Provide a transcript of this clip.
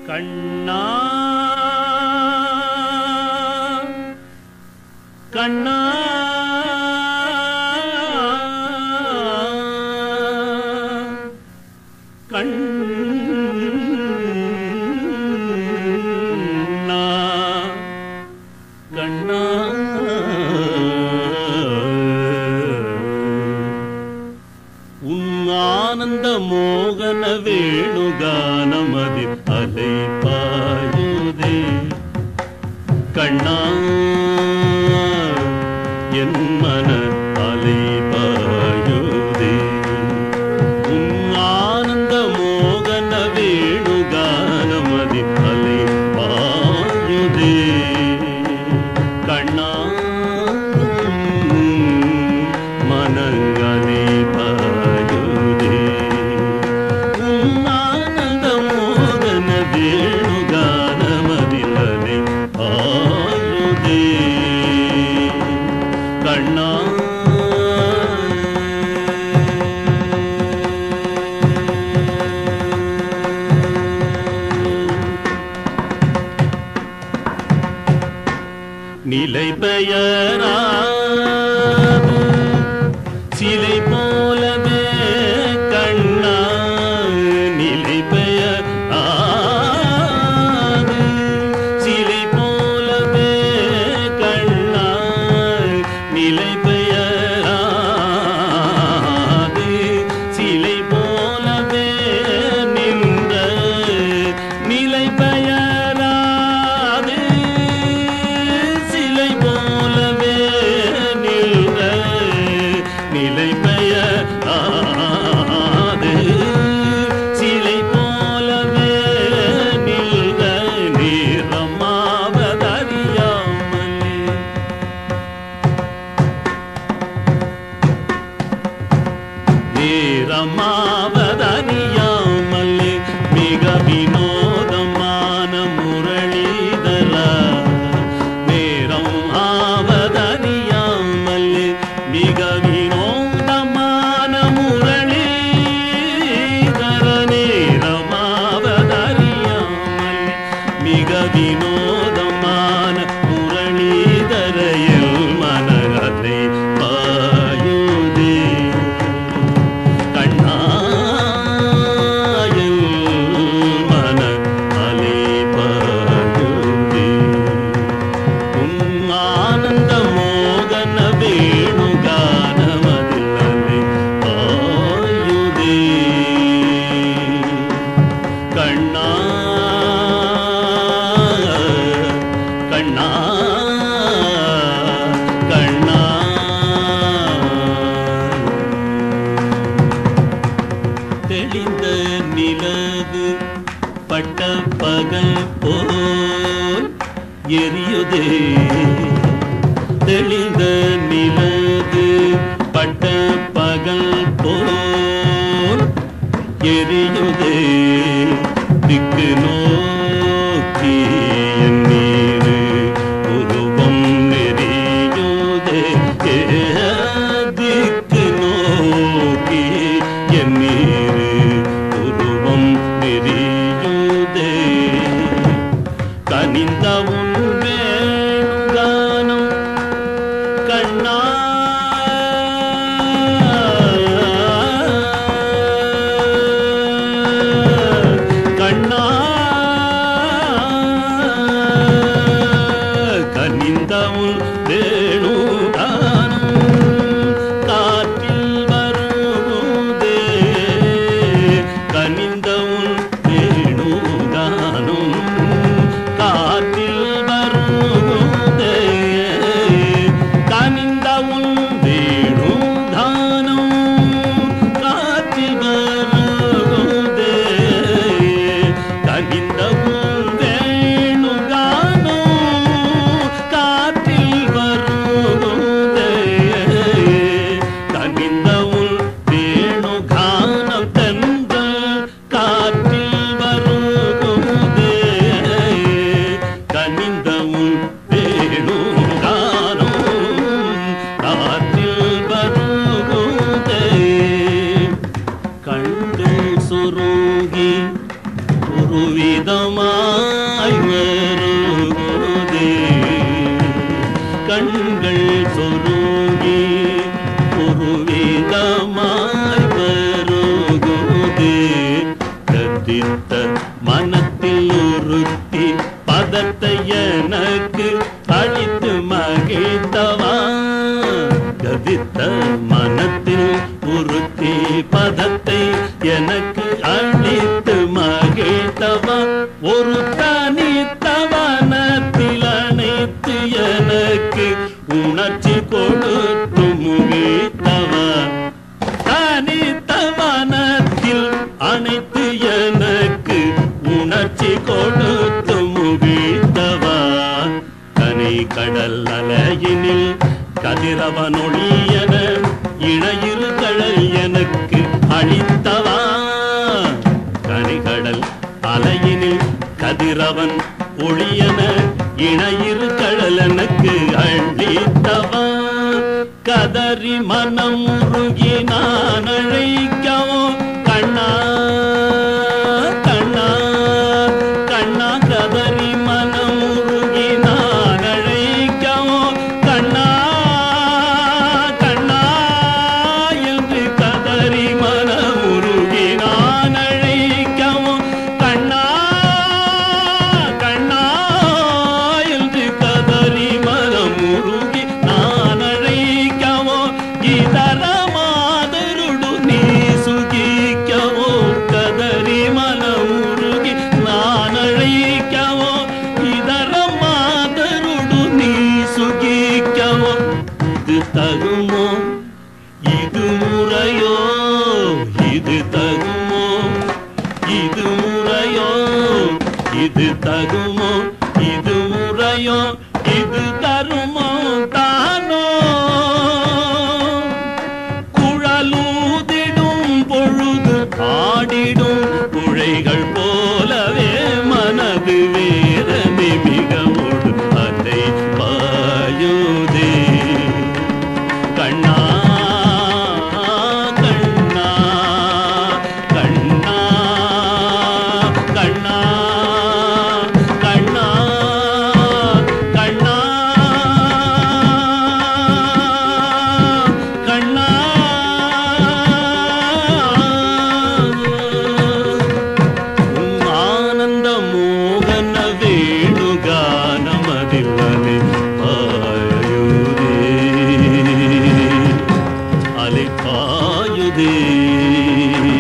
கண்ணா கண்ணா கண்ணா கண்ணா உன் ஆனந்த மோகன வேணுகானமதி அலை பாயுதே கண்ணா என் மன அலை பாயுதே உன் ஆனந்த மோகன வேணுகானமதி அலை பாயுதே கண்ணா மனங்களே பாயுதே உன் ஆனந்த மோகன வேணுகானமதில் அலை பாயுதே கண்ணா நிலை பெயராது சிலை போலவே கண்ணா நிலை பெயராது சிலை போலவே கண்ணா நிலை பெயராது சிலை போலவே நின்ற நிலை பெயராது சிலை போலவே நின்ற நிலை பெயராது சிலை போலவே நின்ற நிறமாவதறியாமலே நேரமாவதறியாமலே மிக வினோதமான முரளிதர நேரம் ஆவதறியாமலே மிக வினோதமான முரளிதர நேரமாவதறியாமலே மிக வினோதமான முரளிதரையில் மனதை பாயுதே கண்ணாயில் மன அலை பாயுதே உன் ஆனந்த மோகன வேணுகானமதில் அலை பாயுதே கண்ணா கண்ணா கண்ணா தெளிந்த நிலவு பட்ட பகல் போல் எரியுதே தெளிந்த நிலவு பட்ட பகல் போல் எரியுதே திக்கு நோக்கி என் நீரு உருவம் நெறியுதே ஏ, திக்கு நோக்கி என் நீரு உருவம் நெறியுதே கனிந்த உன் வேணுகானம் கண்ணா மனத்தில் உறுத்தி பதத்தை எனக்கு அளித்து மகிழ்த்தவா ஒரு தனித்தவனத்தில் அனைத்து எனக்கு உணர்ச்சி கொடுத்து முகிழ்த்தவா தனித்தவனத்தில் அனைத்து எனக்கு உணர்ச்சி கொடுத்து முகிழ்த்தவா கனை கடல் அலையினில் கதிரவனொழியன இணையிரு கடல் எனக்கு அழித்தவா கனிகடல் அலையினில் கதிரவன் ஒளியன இணையிரு கடல் எனக்கு அழித்தவா கதறி மனம் உருகி நான் அழைக்கவோ கண்ணா கண்ணா கண்ணா கதறி மனம் உருகி நான் அழைக்கவோ கண்ணா கண்ணா என்று கதறி மனம் உருகி நான் அழைக்கவோ கண்ணா கண்ணா என்று கதறி மனம் உருகி நான் அழைக்கவோ இதர மாதருடு நீ சுகிக்கவோ கதறி மனம் உருகி நான் அழைக்கவோ இதர மாதருடு நீ சுகிக்கவோ இது தகுமோ இது முறையோ இது தகுமோ இது முறையோ இது தகுமோ இது முறையோ இது தருமோ தானோ குழலூதிடும் பொழுது ஆடிடும் குழைகள் போலவே மனது வேதனை மிகவோடு அதை பாயுதே கண்ணா கண்ணா கண்ணா கண்ணா கண்ணா கண்ணா கண்ணா உன் ஆனந்த மோகன வேணுகானமதிவனை பாயுதே அலை பாயுதே